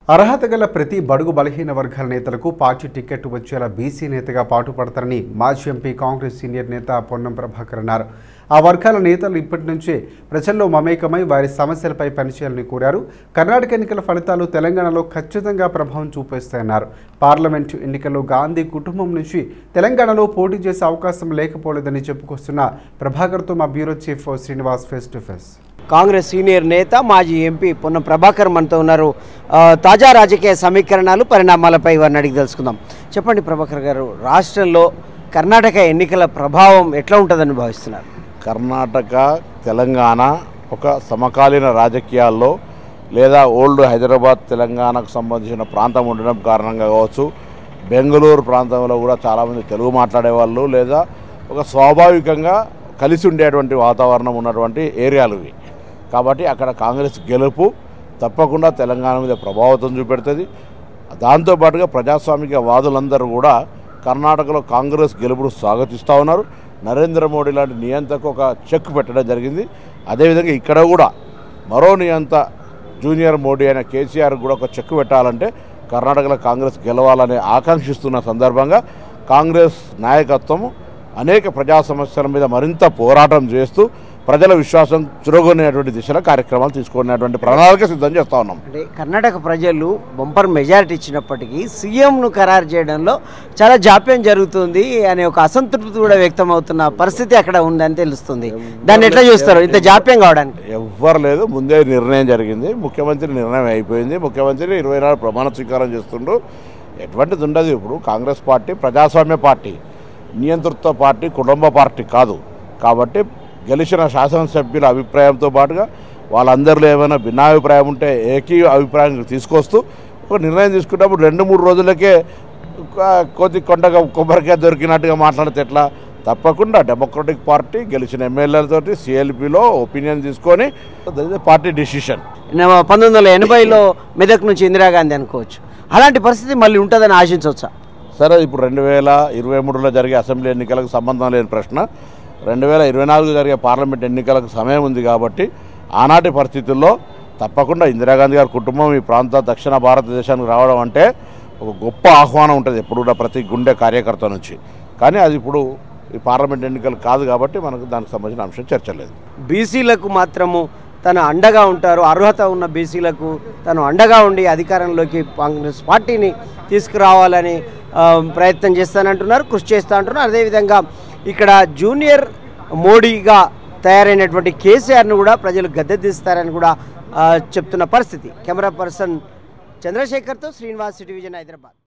అర్హత గల ప్రతి బడుగు బలహీన వర్గాల నేతలకు పార్టీ టికెట్ వచ్చేలా బీసీ నేతగా పాటుపడతారని మాజీ ఎంపీ కాంగ్రెస్ సీనియర్ నేత పొన్నం ప్రభాకర్ అన్నారు ఆ వర్గాల నేతలు ఇప్పటి నుంచే ప్రజల్లో మమేకమై వారి సమస్యలపై పనిచేయాలని కోరారు కర్ణాటక ఎన్నికల ఫలితాలు తెలంగాణలో ఖచ్చితంగా ప్రభావం చూపిస్తాయన్నారు పార్లమెంటు ఎన్నికల్లో గాంధీ కుటుంబం నుంచి తెలంగాణలో పోటీ చేసే అవకాశం లేకపోలేదని చెప్పుకొస్తున్న ప్రభాకర్తో మా bureau chief Srinivas face to face Congress senior నేత మాజీ ఎంపీ పొన్నం ప్రభాకర్ మనతో ఉన్నారు ఆ, తాజా రాజకీయ సమీకరణాలు పరిణామాలపై వారిని అడిగి తెలుసుకుందాం చెప్పండి ప్రభాకర్ గారు రాష్ట్రంలో కర్ణాటక ఎన్నికల ప్రభావం ఎట్లా ఉంటుందని భావిస్తున్నారు కర్ణాటక తెలంగాణ ఒక సమకాలీన రాజకీయాల్లో లేదా ఓల్డ్ హైదరాబాద్ తెలంగాణకు సంబంధించిన ప్రాంతం ఉండడం కారణంగా కావచ్చు బెంగళూరు ప్రాంతంలో కూడా చాలామంది తెలుగు మాట్లాడేవాళ్ళు లేదా ఒక స్వాభావికంగా కలిసి ఉండేటువంటి వాతావరణం ఉన్నటువంటి ఏరియాలు ఇవి కాబట్టి అక్కడ కాంగ్రెస్ గెలుపు తప్పకుండా తెలంగాణ మీద ప్రభావితం చూపెడుతుంది దాంతోపాటుగా ప్రజాస్వామిక వాదులందరూ కూడా కర్ణాటకలో కాంగ్రెస్ గెలుపును స్వాగతిస్తూ ఉన్నారు నరేంద్ర మోడీ లాంటి నియంతకు ఒక చెక్ పెట్టడం జరిగింది అదేవిధంగా ఇక్కడ కూడా మరో నియంత జూనియర్ మోడీ అయిన కేసీఆర్ కూడా ఒక చెక్ పెట్టాలంటే కర్ణాటకలో కాంగ్రెస్ గెలవాలని ఆకాంక్షిస్తున్న సందర్భంగా కాంగ్రెస్ నాయకత్వము అనేక ప్రజా సమస్యల మీద మరింత పోరాటం చేస్తూ ప్రజల విశ్వాసం చురగొనేటువంటి దిశలో కార్యక్రమాలు తీసుకునేటువంటి ప్రణాళిక సిద్ధం చేస్తూ ఉన్నాం అంటే కర్ణాటక ప్రజలు బంపర్ మెజారిటీ ఇచ్చినప్పటికీ సీఎంను ఖరారు చేయడంలో చాలా జాప్యం జరుగుతుంది అనే ఒక అసంతృప్తి కూడా వ్యక్తం అవుతున్న పరిస్థితి అక్కడ ఉందని తెలుస్తుంది దాన్ని ఎట్లా చూస్తారు ఇంత జాప్యం కావడానికి ఎవ్వరు లేదు ముందే నిర్ణయం జరిగింది ముఖ్యమంత్రి నిర్ణయం అయిపోయింది ముఖ్యమంత్రి ఇరవై నాలుగు ప్రమాణ స్వీకారం చేస్తుండు ఎటువంటిది ఉండదు ఇప్పుడు కాంగ్రెస్ పార్టీ ప్రజాస్వామ్య పార్టీ నియంతృత్వ పార్టీ కుటుంబ పార్టీ కాదు కాబట్టి గెలిచిన శాసనసభ్యుల అభిప్రాయంతో పాటుగా వాళ్ళందరిలో ఏమైనా భిన్నాభిప్రాయం ఉంటే ఏకీ అభిప్రాయం తీసుకొస్తూ ఒక నిర్ణయం తీసుకున్నప్పుడు రెండు మూడు రోజులకే కొ- కొద్ది కొండగా కొబ్బరికాయ దొరికినట్టుగా మాట్లాడితే ఎట్లా తప్పకుండా డెమోక్రటిక్ పార్టీ గెలిచిన ఎమ్మెల్యేలతోటి సిఎల్పిలో ఒపీనియన్ తీసుకొని పార్టీ డిసిషన్ న- పంతొమ్మిది వందల ఎనభైలో మెదక్ నుంచి ఇందిరాగాంధీ అనుకోవచ్చు అలాంటి పరిస్థితి మళ్ళీ ఉంటుందని ఆశించవచ్చా సరే ఇప్పుడు రెండు వేల ఇరవై మూడులో జరిగే అసెంబ్లీ ఎన్నికలకు సంబంధం లేని ప్రశ్న రెండు వేల ఇరవై నాలుగు జరిగే పార్లమెంట్ ఎన్నికలకు సమయం ఉంది కాబట్టి ఆనాటి పరిస్థితుల్లో తప్పకుండా ఇందిరాగాంధీ గారి కుటుంబం ఈ ప్రాంత దక్షిణ భారతదేశానికి రావడం అంటే ఒక గొప్ప ఆహ్వానం ఉంటుంది ఎప్పుడు కూడా ప్రతి గుండె కార్యకర్త నుంచి కానీ అది ఇప్పుడు ఈ పార్లమెంట్ ఎన్నికలు కాదు కాబట్టి మనకు దానికి సంబంధించిన అంశం చర్చ లేదు బీసీలకు మాత్రము తను అండగా ఉంటారు అర్హత ఉన్న బీసీలకు తను అండగా ఉండి అధికారంలోకి కాంగ్రెస్ పార్టీని తీసుకురావాలని ఆ, ప్రయత్నం చేస్తానంటున్నారు కృషి చేస్తా అంటున్నారు అదేవిధంగా ఇక్కడ జూనియర్ మోడీగా తయారైనటువంటి కేసీఆర్ను కూడా ప్రజలు గద్దెదిస్తారని కూడా ఆ, చెప్తున్న పరిస్థితి కెమెరా పర్సన్ చంద్రశేఖర్తో శ్రీనివాస్ సిటీ విజన్ హైదరాబాద్